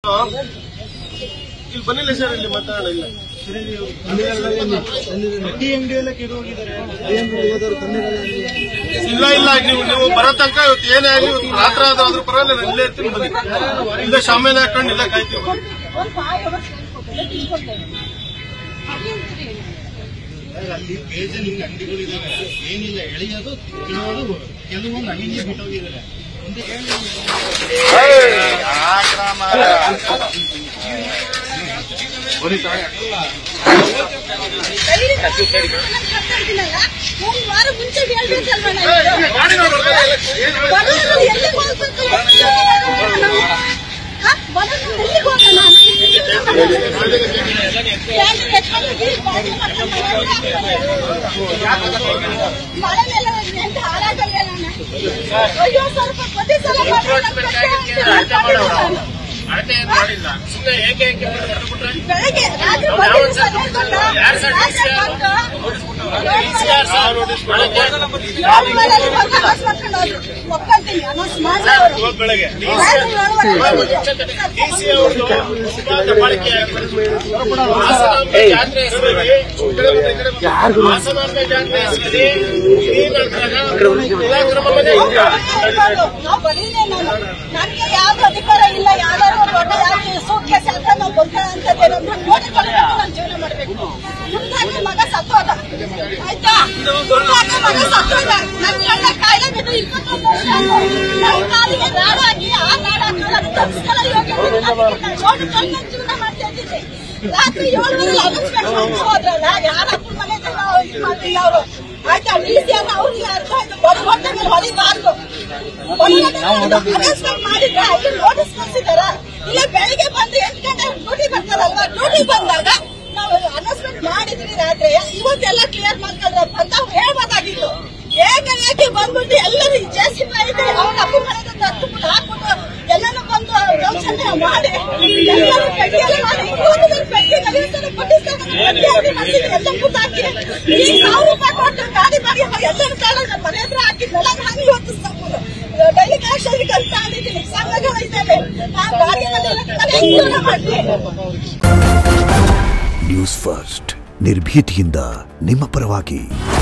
ಇವತ್ತು ಇಲ್ಲಿ ಬನ್ನಿಲ್ಲ ಸರ್ ಇಲ್ಲಿ ಮಾತಾಡೋಣ ಇಲ್ಲ ಇಲ್ಲ ಇಲ್ಲ ನೀವು ನೀವು ಬರೋ ತನಕ ಇವತ್ತು ಏನೇ ಆಗಲಿ ಇವತ್ತು ರಾತ್ರಿ ಆದ್ರೂ ಅದ್ರ ಪರವಾಗಿಲ್ಲ ನಾನು ಇಲ್ಲೇ ಇರ್ತೀನಿ ಬನ್ನಿ ಇಲ್ಲ ಶಾಮಿಯಾನ ಹಾಕೊಂಡು ಇಲ್ಲ ಕಾಯ್ತೀವಿ ಬನ್ನಿ. ಅಲ್ಲಿ ಬೇಜಾನ್ ಅಂಗಡಿಗಳಿದಾವೆ ಏನಿಲ್ಲ ಎಳೆಯೋದು ತಿನ್ನೋದು ಕೆಲವೊಂದು ಅಂಗಡಿಗೆ ಬಿಟ್ಟೋಗಿದ್ದಾರೆ ಒಂದು ಒಂದು ವಾರ ಮುಂಚೆ ಹೇಳ್ಬೇಕಲ್ವಾ ನಾವು? ಬಡವರು ಎಲ್ಲಿಗೆ ಹೋಗ್ಬೇಕು? ಹಾ? ಬಡವರು ಎಲ್ಲಿಗೆ ಹೋಗೋಣ? ಬ್ಯಾಂಕ್ ಎತ್ಕೊಂಡು ಹೋಗಿ ಬ್ಯಾಂಕ್ ಮಾಡ್ಕೊಂಡು ಮಳೆನೆಲ್ಲ ನೆಂದು ಹಾಳಾಗಲ್ವೇ ನಾನು? ಅಯ್ಯೋ ಸ್ವಲ್ಪ ಪ್ರತಿ ಸಲ ಮಾಡಿದ್ರೆ ನಮ್ಗೆ ಕಷ್ಟ ಆಗ್ತದೆ. ಬೆಳಗ್ಗೆ ರಾತ್ರಿ ಬಂದಿದ್ದು ಸರ್ ಹೇಳ್ಕೊಂಡ? ರಾತ್ರಿ ಬಂದು ಏಳು ಮನೆಯಲ್ಲಿ ಬಂದು ಅನೌನ್ಸ್ ಮಾಡ್ಕೊಂಡು ಹೋದ್ರು. ಒಪ್ಕೊಂತೀನಿ, ಅನೌನ್ಸ್ ಮಾಡ್ಲಿ ಅವ್ರು. ಬೆಳಗ್ಗೆ ರಾತ್ರಿ ಏಳುವರೆ ನಾವು ಬಂದಿದ್ದೆ ನಾನು ನನಗೆ ಯಾವ್ದು ಅಧಿಕಾರ ಇಲ್ಲ ಯಾವ್ದಾದ್ರು ದೊಡ್ಡ ಯಾವ ಸೂಟ್ ಕೇಸ್ ಅಂತ ನಾವು ಬಂದಂತದ್ದು ಏನಂದ್ರೆ ನೋಡಿ ಕೊಡಬೇಕು ನಾನು ಜೀವನ ಮಾಡ್ಬೇಕು ಮುಂದಾಗಿ ಮಗ ಸತ್ತೋದ ಆಯ್ತಾ ಮುಂದಾಗಿ ಮಗ ಸತ್ತೋದ ನನ್ನ ಗಂಡ ಕಾಯಿಲೆ ಬಿದ್ದು ಇಪ್ಪತ್ತೊಂದು ವರ್ಷ ಆಯ್ತು. ನನ್ನ ಕಾಲಿಗೆ ನಾಡಾಗಿ ಆ ನಾಡಾಗಿ ಅದು ತಪ್ಪಿಸ್ಕೊಳ್ಳೋ ಯೋಗ್ಯತೆ ಇಲ್ಲ ನನಗೆ. ನೋಡಿ ಕಣ್ಣಲ್ಲಿ ಜೀವನ ಮಾಡ್ತಾ ಇದ್ದೀನಿ ರಾತ್ರಿ ಏಳುವರೆ ಅನೌನ್ಸ್ಮೆಂಟ್ ಮಾಡ್ತಾ ಹೋದ್ರಲ್ಲ ಯಾರ ಅಪ್ಪನ ಮನೆಗೆಲ್ಲ ಇದು ಮಾಡ್ಲಿಲ್ಲ ಅವರು ಆಯ್ತಾ ಡಿಸಿಯನ್ನ ಅವ್ರಿಗೆ ಅರ್ಥ ಆಯ್ತು ಬಡ ಹೊಟ್ಟೆ ಮೇಲೆ ಹೊಡಿಬಾರ್ದು ಅನೌನ್ಸ್ಮೆಂಟ್ ಮಾಡಿದ್ರೆ ಅಲ್ಲಿ ನೋಟಿಸ್ ಕಳಿಸಿದಾರ ಇಲ್ಲ ಬೆಳಿಗ್ಗೆ ಬಂದು ಎಂಟು ಗಂಟೆ ಡ್ಯೂಟಿ ಬರ್ತಾರಲ್ವಾ ಡ್ಯೂಟಿ ಬಂದಾಗ ನಾವು ಅನೌನ್ಸ್ಮೆಂಟ್ ಮಾಡಿದ್ವಿ ರಾತ್ರಿ ಇವತ್ತೆಲ್ಲ ಕ್ಲಿಯರ್ ಮಾಡ್ಕೊಂಡ್ರಪ್ಪ ಅಂತ ಅವ್ರು ಹೇಳ್ಬೇಕಾಗಿತ್ತು ಏಕೆ ಏಕೆ ಬಂದ್ಬಿಟ್ಟು ಎಲ್ಲರೂ ಜೆಸಿಬಿ ಐತೆ ಅವ್ರ ಅಪ್ಪ ಮನೆಗೆ ತರ್ಸ್ಬಿಟ್ಟು ಹಾಕ್ಬಿಟ್ಟು ಎಲ್ಲರೂ ಬಂದು ದೌರ್ಜನ್ಯ ಮಾಡಿ ಎಲ್ಲರೂ ಪೆಟ್ಟಿ ಎಲ್ಲ ಮಾಡಿ ಇನ್ನೊಂದು ಪೆಟ್ಟಿ ನಡೆಸ್ತಾರೆ ಪಟ್ಟಿಸ್ತಾರೆ ಪೆಟ್ಟಿ ಹಾಕಿ ಮಾಡ್ಸಿದ್ರು ಎಲ್ಲ ಕೂತಾಕಿ ಈ ಸಾವಿರ ರೂಪಾಯಿ ಕೊಟ್ಟು ಗಾಡಿ ಬಾಡಿಗೆ ಎಲ್ಲರೂ ತಗೊಂಡು ನಮ್ಮ ಮನೆ ಹತ್ರ ಹಾಕಿದ್ನಲ್ಲ ನಾನು ಇವತ್ತು ಸಂಬಳ ಡೈಲಿ ಕ್ಯಾಶ್ ಅಲ್ಲಿ ಕಲ್ತ ಆಗಿದ್ದೀನಿ ಸಂಘಗಳಿದ್ದಾವೆ ಆ ಗಾಡಿಗಳನ್ನೆಲ್ಲ ಮನೆ ಜೀವನ ಮಾಡ್ತೀನಿ ನ್ಯೂಸ್ ಫಸ್ಟ್ ನಿರ್ಭೀತಿಯಿಂದ ನಿಮ್ಮ ಪರವಾಗಿ